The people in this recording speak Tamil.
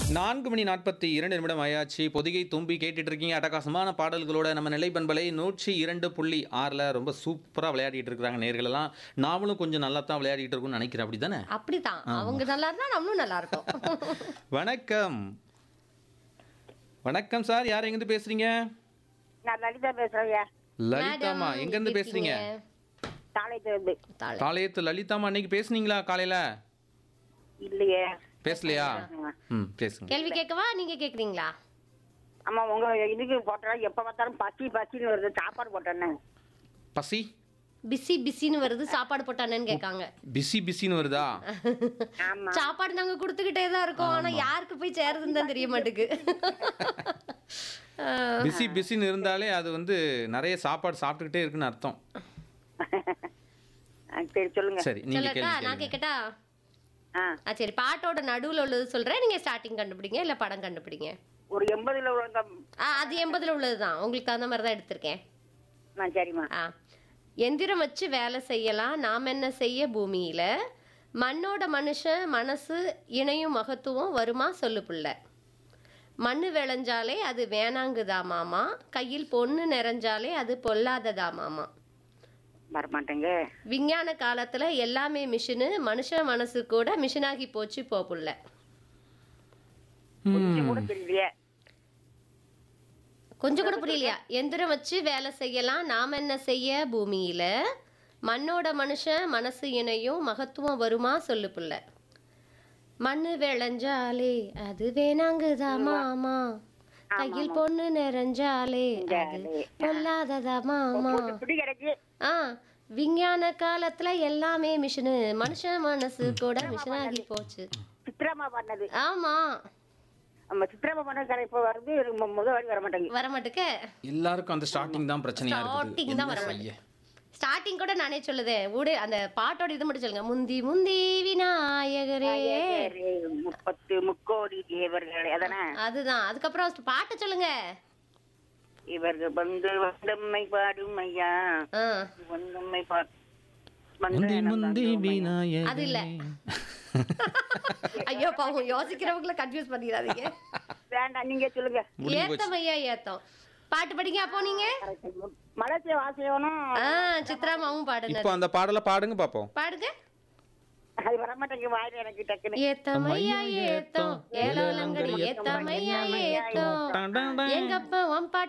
நான்கு மணி நாற்பத்தி இரண்டு நிமிடம் ஆயாச்சு பொதிகை தும்பி கேட்டுட்டு இருக்கீங்க அட்டகாசமான பாடல்களோட நம்ம நிலை பண்பலை நூற்றி இரண்டு புள்ளி ஆறில் ரொம்ப சூப்பராக விளையாடிட்டு இருக்கிறாங்க நேர்கள் எல்லாம் நாமளும் கொஞ்சம் நல்லா தான் விளையாடிட்டு இருக்கோம்னு நினைக்கிறேன் அப்படி தானே அப்படிதான் அவங்க நல்லா இருந்தா நம்மளும் நல்லா இருக்கும் வணக்கம் வணக்கம் சார் யார் எங்கேருந்து பேசுறீங்க நான் லலிதா பேசுறேங்க லலிதாமா Madam, எங்கேருந்து எப்படி பேசுறீங்க இருக்கீங்க? தாளையிலிருந்து தாளை. காலையத்து லலிதாமா அன்னைக்கு பேசுனீங்களா காலையில இல்லையே பேசலையா ம் பேசுங்க கேள்வி கேட்கவா நீங்க கேக்குறீங்களா ஆமா உங்க இதுக்கு போட்டா எப்ப பார்த்தாலும் பசி பசின்னு வருது சாப்பாடு போட்டேன்னு பசி பிஸி பிஸின்னு வருது சாப்பாடு போட்டானேன்னு கேட்காங்க பிஸி பிஸின்னு வருதா ஆமா சாப்பாடு நாங்க கொடுத்துக்கிட்டே தான் இருக்கோம் ஆனா யாருக்கு போய் சேருதுன்னு தான் தெரிய மாட்டேங்குது அஹ், பிஸி பிஸின்னு இருந்தாலே அது வந்து நிறைய சாப்பாடு சாப்பிட்டுக்கிட்டே இருக்குன்னு அர்த்தம் ஆ, சரி சொல்லுங்க சரி நீங்க சொல்லட்டா கேள்வி நான் கேளுங்க. கேட்கட்டா ஆ ஆ சரி பாட்டோட நடுவுல உள்ளது சொல்றேன் நீங்க ஸ்டார்டிங் கண்டுபிடிங்க இல்ல படம் கண்டுபிடிங்க ஒரு எண்பதுல உள்ள ஆ அது எண்பதுல உள்ளதுதான் உங்களுக்கு தகுந்த மாதிரி தான் எடுத்திருக்கேன் ஆ சரிம்மா ஆ எந்திரம் வச்சு வேலை செய்யலாம் நாம் என்ன செய்ய பூமியில மண்ணோட மனுஷன் மனசு இணையும் மகத்துவம் வருமா சொல்லு புள்ள மண்ணு விளைஞ்சாலே அது வேணாங்குதா மாமா கையில் பொண்ணு நிறைஞ்சாலே அது பொல்லாததா மாமா வரமாட்டேங்க விஞ்ஞான காலத்துல எல்லாமே மிஷினு மனுஷன் மனசு கூட மிஷினாகி போச்சு போ புள்ள கொஞ்சம் கூட தெரியலையே கொஞ்சம் கூட புரியலையா எந்திரம் வச்சு வேலை செய்யலாம் நாம் என்ன செய்ய பூமியில மண்ணோட மனுஷன் மனசு இணையும் மகத்துவம் வருமா சொல்லு புள்ள மண்ணு விளைஞ்சாலே அது வேணாங்குதா மாமா கையில் பொண்ணு நிறைஞ்சாலே அது பொல்லாததா மாமா இப்படி கிடைக்கு ஆ விஞ்ஞான காலத்துல எல்லாமே மிஷினு மனுஷன் மனசு கூட மிஷினாகி போச்சு சித்ராமா பண்ணது ஆமா நம்ம சித்ராமா பண்ண கடை இப்போ வருது மு- முதல் வரி வர மாட்டேங்குது வர மாட்டுக்க எல்லாருக்கும் அந்த ஸ்டார்டிங் தான் பிரச்சனையா Starting இருக்குது தான் என்ன வர செய்ய ஸ்டார்டிங் கூட நானே சொல்லுதேன் ஊடு அந்த பாட்டோட இது மட்டும் சொல்லுங்க முந்தி முந்தி விநாயகரே சரி, முப்பத்து முக்கோடி தேவர்கள் அதானே அதுதான் அதுக்கப்புறம் பாட்டை சொல்லுங்க இவர்கள் வந்து வந்தம்மை பாடும் ஐயா ஆ, வந்தம்மை பா முந்தி வந்த முந்தி விநாயகரே. அது இல்ல ஐயோ பாவம் யோசிக்கிறவங்கள கன்ஃபியூஸ் பண்ணிடாதீங்க வேண்டாம் நீங்க சொல்லுங்க முடிஞ்சு போச்சு ஏத்தம் ஐயா ஏத்தம் பாட்டு படிங்க அப்போ நீங்க மலர்ச்சி வாசியவனும் ஆ சித்ராமாவும் பாடுனது இப்போ அந்த பாடலை பாடுங்க பாப்போம் பாடுங்க அது வரமாட்டேங்க வாயில எனக்கு டக்குன்னு ஏத்தம் ஐயா ஏத்தம் ஏலோலங்கடி ஏத்தம் ஐயா ஏத்தம் டான் டான் டான். எங்கப்பா உன் பாட்டு